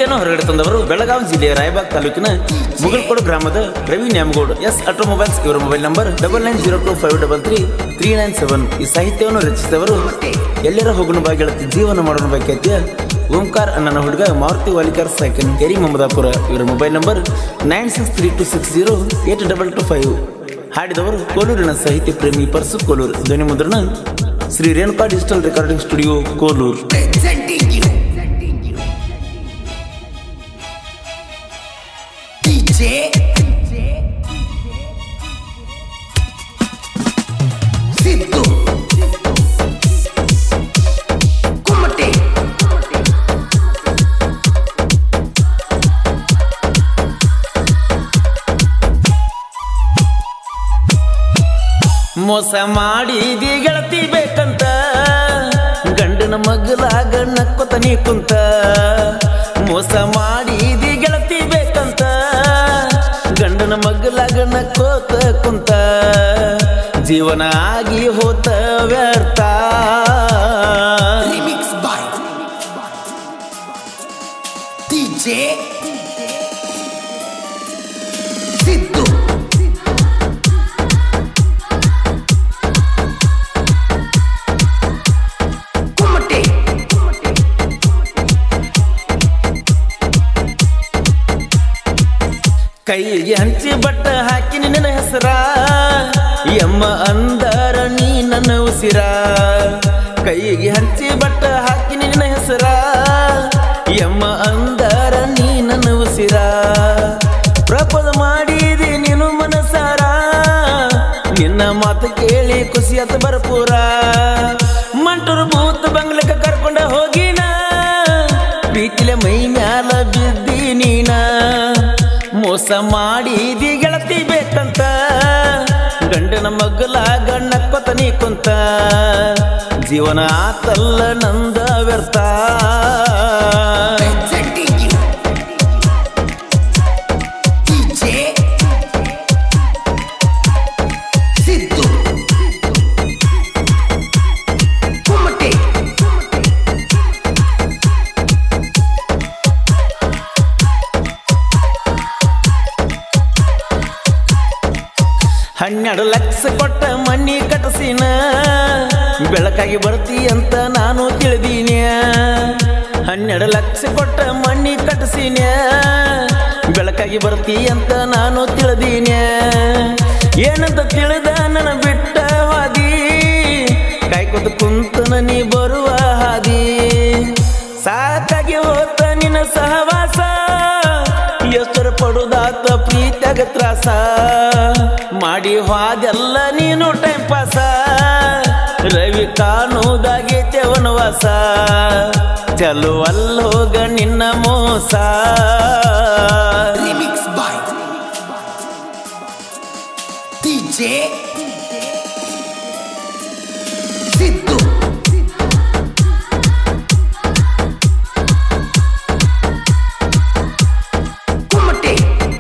ಗೀತೆಯನ್ನು ಹೊರಗಡೆ ತಂದವರು ಬೆಳಗಾವಿ ಜಿಲ್ಲೆಯ ರಾಯಬಾಗ್ ತಾಲೂಕಿನ ಮುಗಲ್ಕೋಡು ಗ್ರಾಮದ ರವಿ ನ್ಯಾಮಗೌಡ್ ಎಸ್ ಆಟೋಮೊಬೈಲ್ಸ್ ಇವರ mobile number double nine zero two five double three three nine seven ಈ ಸಾಹಿತ್ಯವನ್ನು ರಚಿಸಿದವರು ಎಲ್ಲರ ಹೋಗುಣ ಬಾ ಗೆಳತಿ ಜೀವನ ಮಾಡೋಣ ಬಾ ಓಂಕಾರ್ ಅಣ್ಣನ ಹುಡುಗ ಮಾರುತಿ ವಾಲಿಕಾರ್ ಸೈಕಲ್ ಕೆರಿ ಮಮದಾಪುರ ಇವರ mobile number nine six three two six zero eight double two five ಹಾಡಿದವರು ಕೋಲೂರಿನ ಸಾಹಿತ್ಯ ಪ್ರೇಮಿ ಪರ್ಸು ಕೋಲೂರು ಧ್ವನಿ ಮುದ್ರಣ Shri Renuka digital recording studio Koluru presenting you DJ Siddu Kumate ಮೋಸ ಮಾಡಿದಿ ಗೆಳತಿ ಬೇಕಂತ ಗಂಡನ ಮಗಲಾಗ ನಕ್ಕೊತ ನೀ ಕುಂತ ಮೋಸ ಮಾಡಿದಿ ಗೆಳತಿ ಬೇಕಂತ ಗಂಡನ ಮಗಲಾಗ ನಕ್ಕೋತ ಕುಂತ ಜೀವನ ಆಗಿ ಹೋತ ವ್ಯರ್ಥ Remix by DJ Siddu Kumate ಕೈಗೆ ಹಂಚಿ ಬಟ್ಟ ಹಾಕಿ ನಿನ್ನ ಹೆಸರ ಎಮ್ಮ ಅಂದರ ನೀ ನನ್ನ ಉಸಿರ ಕೈಗೆ ಹಂಚಿ ಬಟ್ಟ ಹಾಕಿ ನಿನ್ನ ಹೆಸರ ಎಮ್ಮ ಅಂದರ ನೀ ನನ್ನ ಉಸಿರ ಪ್ರಪೋಸ್ ಮಾಡಿದಿ ನೀನು ಮನಸಾರ ನಿನ್ನ ಮಾತು ಕೇಳಿ ಖುಷಿಯಾತ ಭರಪೂರ ಮಂಟೂರು ಭೂತ ಬಂಗ್ಲಕ್ಕ ಕರ್ಕೊಂಡ ಹೋಗಿನ ಪ್ರೀತಿಲೆ ಮೈ ಮ್ಯಾಲ ಬಿದ್ದಿ ನೀನ ಮೋಸ ಮಾಡಿದಿ ಗೆಳತಿ ಬೇಕಂತ ಗಂಡನ ಮಗ್ಗಲ ಗಣ್ಣಕ್ಕೊತ ನೀ ಕುಂತ ಜೀವನ ಆತಲ್ಲ ನಂದ ವ್ಯರ್ಥ presenting you DJ Siddu Kumate ಹನ್ನೆರಡು ಲಕ್ಷ ಕೊಟ್ಟ ಮಣ್ಣಿ ಕಟಸಿನ ಬೆಳಕಾಗಿ ಬರ್ತಿ ಅಂತ ನಾನು ತಿಳಿದೀನಿ ಹನ್ನೆರಡು ಲಕ್ಷ ಕೊಟ್ಟ ಮಣ್ಣಿ ಕಟಸಿನ ಬೆಳಕಾಗಿ ಬರ್ತಿ ಅಂತ ನಾನು ತಿಳಿದೀನಿ ಏನಂತ ತಿಳಿದ ನನ್ನ ಬಿಟ್ಟ ಹಾದಿ ಕಾಯ್ಕೊತ ಕುಂತನ ನೀ ಬರುವ ಹಾದಿ ಸಾಕಾಗಿ ಹೋತ ನಿನ್ನ ಸಹವಾಸ ಎಷ್ಟರ ಪಡುದಾತ ಪ್ರೀತ್ಯಾಗ ತ್ರಾಸ ಮಾಡಿ ಹೋದೆಲ್ಲ ನೀನು ಟೈಮ್ ಪಾಸ ರವಿ ಕಾಣುವುದಾಗೈತೆ ವನವಾಸ ಚಲು ಅಲ್ಲೋಗ ನಿನ್ನ ಮೋಸ Remix by DJ Siddu Kumate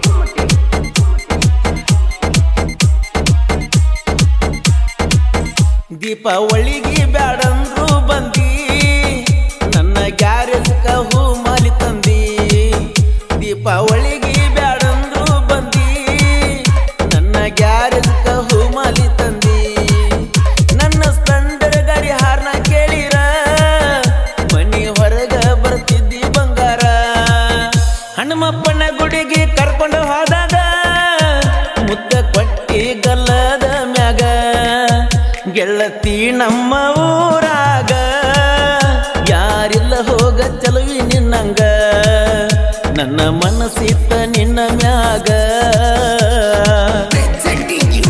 ದೀಪಾವಳಿಗೆ ಬ್ಯಾಡಂದ್ರು ಬಂದಿ ನನ್ನ ಗ್ಯಾರೇಜ್ಕ ಹೂ ಮಾಲಿ ತಂದಿ ದೀಪಾವಳಿಗೆ ಬ್ಯಾಡಂದ್ರು ಬಂದಿ ನನ್ನ ಗ್ಯಾರೇಜ್ಕ ಹೂ ಮಾಲಿ ತಂದಿ ನನ್ನ ಸ್ಪೆಂಡರ್ ಗಾಡಿ ಹಾರ್ನ ಕೇಳಿರ ಮನಿ ಹೊರಗ ಬರ್ತಿದ್ದಿ ಬಂಗಾರ ಹನುಮಪ್ಪನ ಗುಡಿಗೆ ಕರ್ಕೊಂಡು ಹೋದಾಗ ಮುತ್ತ ಕೊಟ್ಟಿ ಗಲ್ಲದ ಮ್ಯಾಗ ಗೆಳತಿ ನಮ್ಮ ಊರಾಗ ಯಾರಿಲ್ಲ ಹೋಗ ಚಲುವಿ ನಿನ್ನಂಗ ನನ್ನ ಮನಸ್ಸಿತ್ತ ನಿನ್ನ ಮ್ಯಾಗ presenting you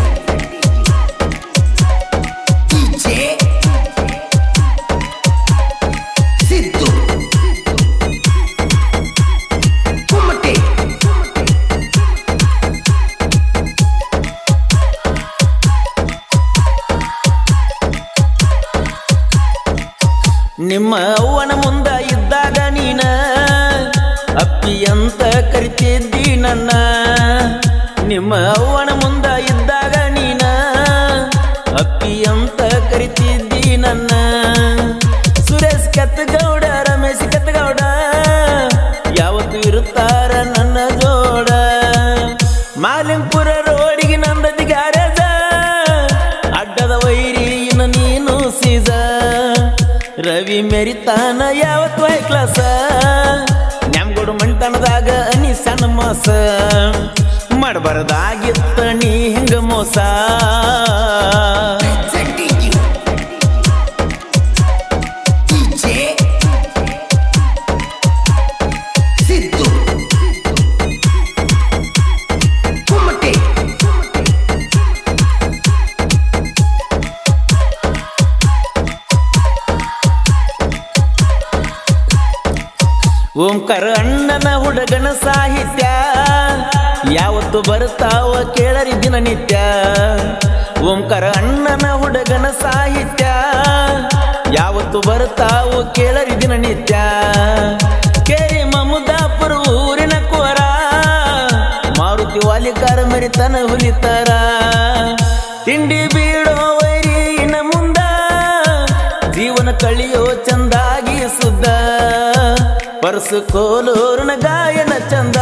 DJ Siddu Kumate ನಿಮ್ಮ ಅವ್ವನ ಮುಂದ ಇದ್ದಾಗ ನೀನ ಅಪ್ಪಿ ಅಂತ ಕರಿತಿದ್ದಿ ನನ್ನ ನಿಮ್ಮ ಅವ್ವನ ಮುಂದ ಇದ್ದಾಗ ನೀನ ಅಪ್ಪಿ ಅಂತ ಕರಿತಿದ್ದಿ ನನ್ನ ಸುರೇಶ್ ಕತ್ಗೌಡ ರಮೇಶ್ ಕತ್ಗೌಡ ಯಾವತ್ತು ಮೆರಿತಾನ ಯಾವತ್ತು ಹೈ ಕ್ಲಾಸ ನ್ಯಾಮ್ಗೋಡು ಮಂಟನದಾಗ ಅನಿ ಸಣ್ಣ ಮೋಸ ಮಾಡಬಾರದಾಗಿತ್ತ ನೀ ಹಿಂಗ ಮೋಸ Presenting you. DJ Siddu. Kumate. ಓಂಕಾರ ಅಣ್ಣನ ಹುಡುಗನ ಸಾಹಿತ್ಯ ಯಾವತ್ತು ಬರ್ತಾವ ಕೇಳರಿ ದಿನನಿತ್ಯ ಓಂಕಾರ ಅಣ್ಣನ ಹುಡುಗನ ಸಾಹಿತ್ಯ ಯಾವತ್ತು ಬರ್ತಾವ ಕೇಳರಿ ದಿನನಿತ್ಯ ಕೇರಿ ಮಮದಾಪುರ ಊರಿನ ಕೋರ ಮಾರುತಿ ವಾಲಿಕಾರ ಮರಿತನ ಹುಲಿತಾರ ತಿಂಡಿ ಬೀಳೋ ವೈರಿನ ಮುಂದ ಜೀವನ ಕಳಿಯೋ ಚಂದಾಗಿ ಸುದ್ದ ಪರ್ಸು ಕೋಲೂರ್ನ ಗಾಯನ ಚಂದ